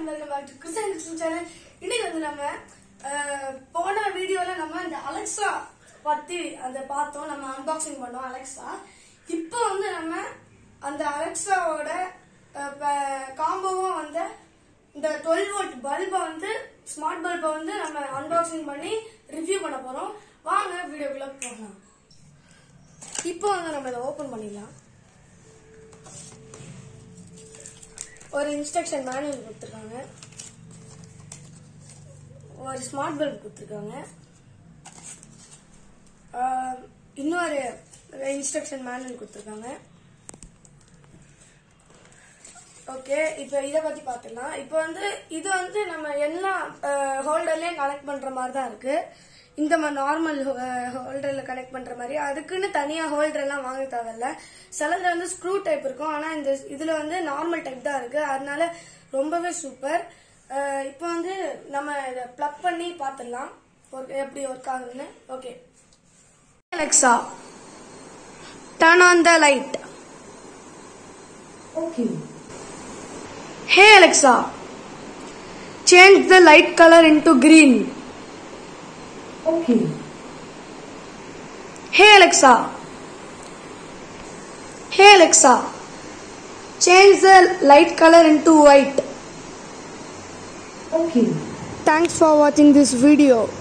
And welcome back to Kristen kitchen channel இன்னைக்கு வந்து நம்ம அஹ், போன வீடியோல நம்ம இந்த அலெக்சா பத்தி அந்த பார்த்தோம் நம்ம அன்பாக்சிங் பண்ணோம் அலெக்சா இப்போ வந்து நம்ம அந்த அலெக்சாவோட காம்போவும் வந்து இந்த டுவெல் வோல்ட் பல்பை வந்து ஸ்மார்ட் பல்பை வந்து நம்ம அன்பாக்சிங் பண்ணி ரிவ்யூ பண்ண போறோம் வாங்க வீடியோக்குள்ள போகலாம் இப்போ வந்து நம்ம இதை ஓபன் பண்ணிடலாம் ஒரு இன்ஸ்ட்ரக்ஷன் மேனுவல் கொடுத்துருக்காங்க ஒரு ஸ்மார்ட் பல்ப் கொடுத்துருக்காங்க ஆஹ், இன்னொரு இன்ஸ்ட்ரக்ஷன் மேனுவல் கொடுத்துருக்காங்க ஓகே இப்போ இதை பத்தி பார்த்துடலாம் இப்போ வந்து இது வந்து நம்ம எல்லா ஹோல்டர்லயும் கனெக்ட் பண்ற மாதிரி தான் இருக்கு இந்த மாதிரி நார்மல் ஹோல்டர்ல கனெக்ட் பண்ற மாதிரி அதுக்குன்னு தனியா ஹோல்டர் எல்லாம் வாங்க தேவையில்ல சிலதுல வந்து ஸ்க்ரூ டைப் இருக்கும் ஆனா இந்த இதுல வந்து நார்மல் டைப் தான் இருக்கு அதனால ரொம்பவே சூப்பர் இப்போ வந்து நம்ம இதை ப்ளக் பண்ணி பார்த்துடலாம் ஒரு- எப்படி ஒர்க் ஆகுதுன்னு okay Alexa turn on the light Okay. Hey Alexa, change the light color into green. Okay. Hey Alexa, hey Alexa, change the light color into white. Okay. Thanks for watching this video.